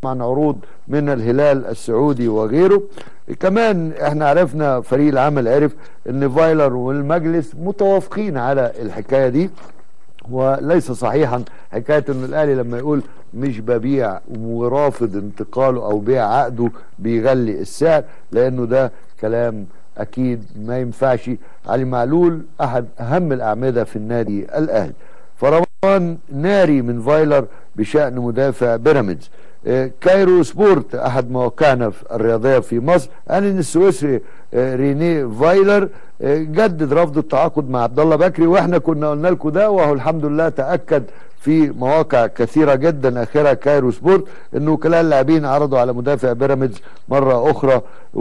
عن عروض من الهلال السعودي وغيره كمان احنا عرفنا فريق العمل عرف ان فايلر والمجلس متوافقين على الحكايه دي وليس صحيحا حكايه ان الاهلي لما يقول مش ببيع ورافض انتقاله او بيع عقده بيغلي السعر لانه ده كلام اكيد ما ينفعش علي معلول احد اهم الاعمده في النادي الاهلي فرمان ناري من فايلر بشان مدافع بيراميدز آه، كايرو سبورت احد مواقعنا الرياضيه في مصر قال ان السويسري آه، ريني فايلر آه، جدد رفض التعاقد مع عبد الله بكري واحنا كنا قلنا لكم ده وهو الحمد لله تاكد في مواقع كثيره جدا اخرها كايرو سبورت انه وكلاء اللاعبين عرضوا على مدافع بيراميدز مره اخرى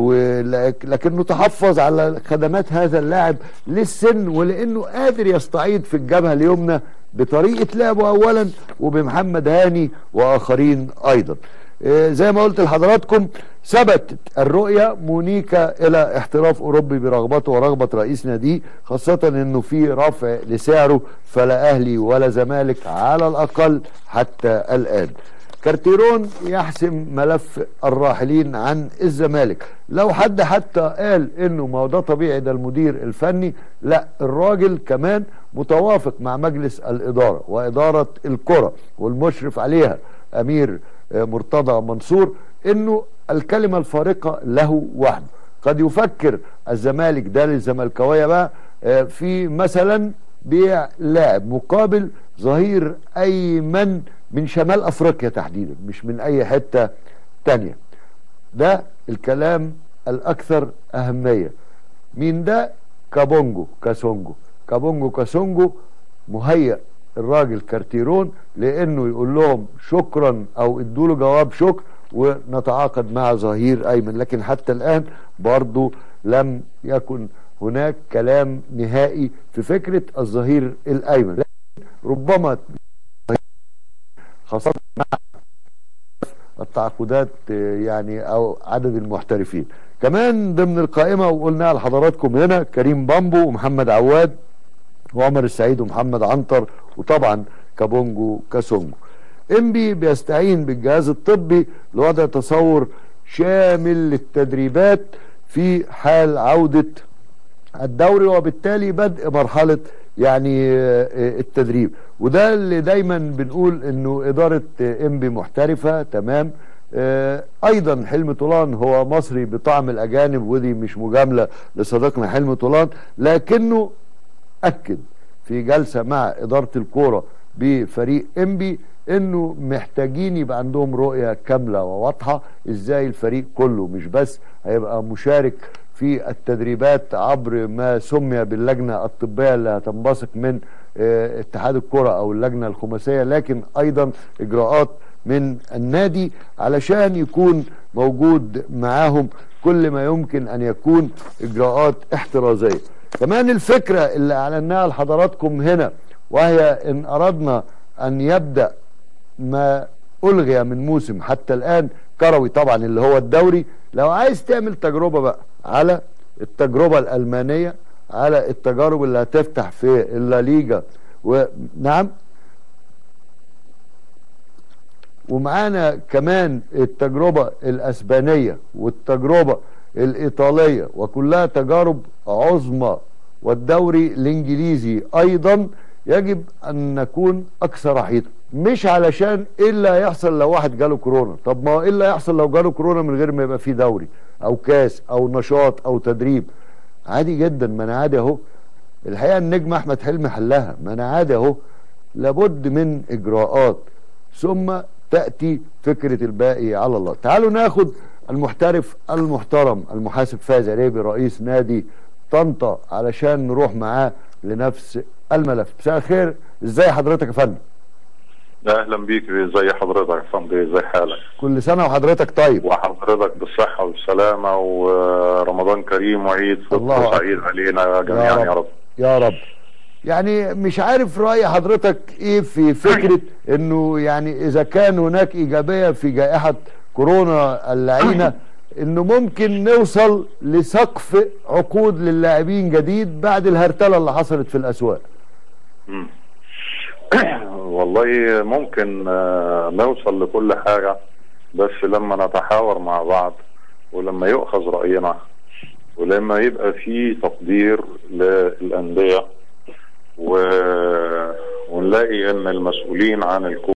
ولكنه تحفظ على خدمات هذا اللاعب للسن ولانه قادر يستعيد في الجبهه اليمنى بطريقه لعبه اولا وبمحمد هاني واخرين ايضا إيه زي ما قلت لحضراتكم ثبتت الرؤية مونيكا إلى احتراف أوروبي برغبته ورغبة رئيس ناديه خاصة أنه في رفع لسعره فلا أهلي ولا زمالك على الأقل حتى الآن كارتيرون يحسم ملف الراحلين عن الزمالك لو حد حتى قال انه ما هو ده طبيعي ده المدير الفني لا الراجل كمان متوافق مع مجلس الاداره واداره الكره والمشرف عليها امير مرتضى منصور انه الكلمه الفارقه له وحده قد يفكر الزمالك ده للزملكاويه بقى في مثلا بيع لاعب مقابل ظهير ايمن من شمال افريقيا تحديدا مش من اي حته تانية ده الكلام الاكثر اهميه مين ده كابونجو كاسونجو كابونجو كاسونجو مهيأ الراجل كارتيرون لانه يقول لهم شكرا او ادوا له جواب شكر ونتعاقد مع ظهير ايمن لكن حتى الان برضه لم يكن هناك كلام نهائي في فكره الظهير الايمن لكن ربما خاصه مع التعاقدات يعني او عدد المحترفين كمان ضمن القائمه وقلناها لحضراتكم هنا كريم بامبو ومحمد عواد وعمر السعيد ومحمد عنتر وطبعا كابونجو كاسونجو انبي بيستعين بالجهاز الطبي لوضع تصور شامل للتدريبات في حال عودة الدوري وبالتالي بدء مرحلة يعني التدريب وده اللي دايما بنقول انه ادارة انبي محترفة تمام ايضا حلمي طولان هو مصري بطعم الاجانب ودي مش مجاملة لصديقنا حلمي طولان لكنه اكد في جلسة مع ادارة الكورة بفريق انبي انه محتاجين يبقى عندهم رؤية كاملة وواضحة ازاي الفريق كله مش بس هيبقى مشارك في التدريبات عبر ما سمي باللجنة الطبية اللي هتنبثق من اه اتحاد الكرة او اللجنة الخماسية لكن ايضا اجراءات من النادي علشان يكون موجود معاهم كل ما يمكن ان يكون اجراءات احترازية كمان الفكرة اللي اعلناها لحضراتكم هنا وهي ان اردنا ان يبدأ ما ألغي من موسم حتى الآن كروي طبعا اللي هو الدوري لو عايز تعمل تجربة بقى على التجربة الألمانية على التجارب اللي هتفتح في الليجا ونعم ومعانا كمان التجربة الأسبانية والتجربة الإيطالية وكلها تجارب عظمى والدوري الإنجليزي أيضا يجب أن نكون أكثر حيطة مش علشان ايه اللي هيحصل لو واحد جاله كورونا طب ما هو ايه اللي هيحصل لو جاله كورونا من غير ما يبقى فيه دوري او كاس او نشاط او تدريب عادي جدا ما انا عادي اهو الحقيقه النجم احمد حلمي حلها ما انا عادي اهو لابد من اجراءات ثم تاتي فكره الباقي على الله تعالوا ناخد المحترف المحترم المحاسب فايز عريبي رئيس نادي طنطا علشان نروح معاه لنفس الملف مساء الخير ازاي حضرتك يا فندم اهلا بيك زي حضرتك يا فندم زي حالك كل سنه وحضرتك طيب وحضرتك بالصحه والسلامه ورمضان كريم وعيد فطر سعيد علينا جميعا يا رب. يا رب يا رب يعني مش عارف راي حضرتك ايه في فكره انه يعني اذا كان هناك ايجابيه في جائحه كورونا اللعينه انه ممكن نوصل لسقف عقود للاعبين جديد بعد الهرتله اللي حصلت في الاسواق والله ممكن نوصل لكل حاجة بس لما نتحاور مع بعض ولما يؤخذ راينا ولما يبقى في تقدير للانديه و... ونلاقي ان المسؤولين عن الكوره